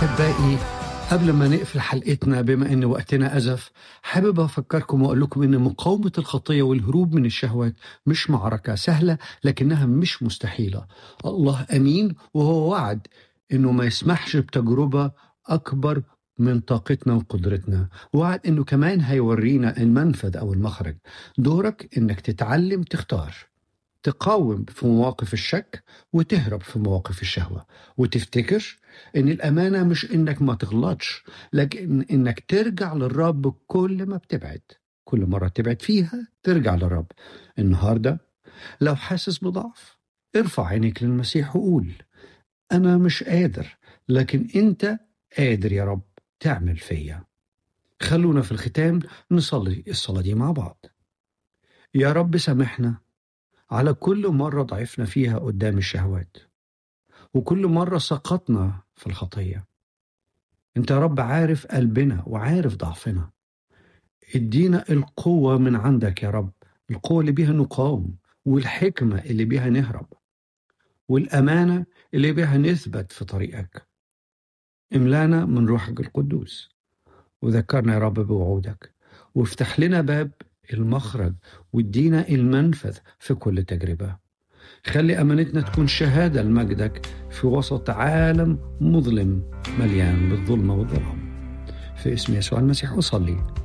أحبائي قبل ما نقفل حلقتنا بما ان وقتنا ازف حابب افكركم واقول لكم ان مقاومه الخطيه والهروب من الشهوات مش معركه سهله لكنها مش مستحيله الله امين وهو وعد انه ما يسمحش بتجربه اكبر من طاقتنا وقدرتنا وعد انه كمان هيورينا المنفذ او المخرج دورك انك تتعلم تختار تقاوم في مواقف الشك وتهرب في مواقف الشهوة وتفتكر ان الامانة مش انك ما تغلطش لكن انك ترجع للرب كل ما بتبعد كل مرة تبعد فيها ترجع للرب النهاردة لو حاسس بضعف ارفع عينيك للمسيح وقول انا مش قادر لكن انت قادر يا رب تعمل فيا خلونا في الختام نصلي الصلاة دي مع بعض يا رب سامحنا على كل مرة ضعفنا فيها قدام الشهوات وكل مرة سقطنا في الخطية انت يا رب عارف قلبنا وعارف ضعفنا ادينا القوة من عندك يا رب القوة اللي بيها نقاوم والحكمة اللي بيها نهرب والأمانة اللي بيها نثبت في طريقك املانا من روحك القدوس وذكرنا يا رب بوعودك وافتح لنا باب المخرج وادينا المنفذ في كل تجربة خلي أمانتنا تكون شهادة لمجدك في وسط عالم مظلم مليان بالظلمة والظلام في اسم يسوع المسيح أصلي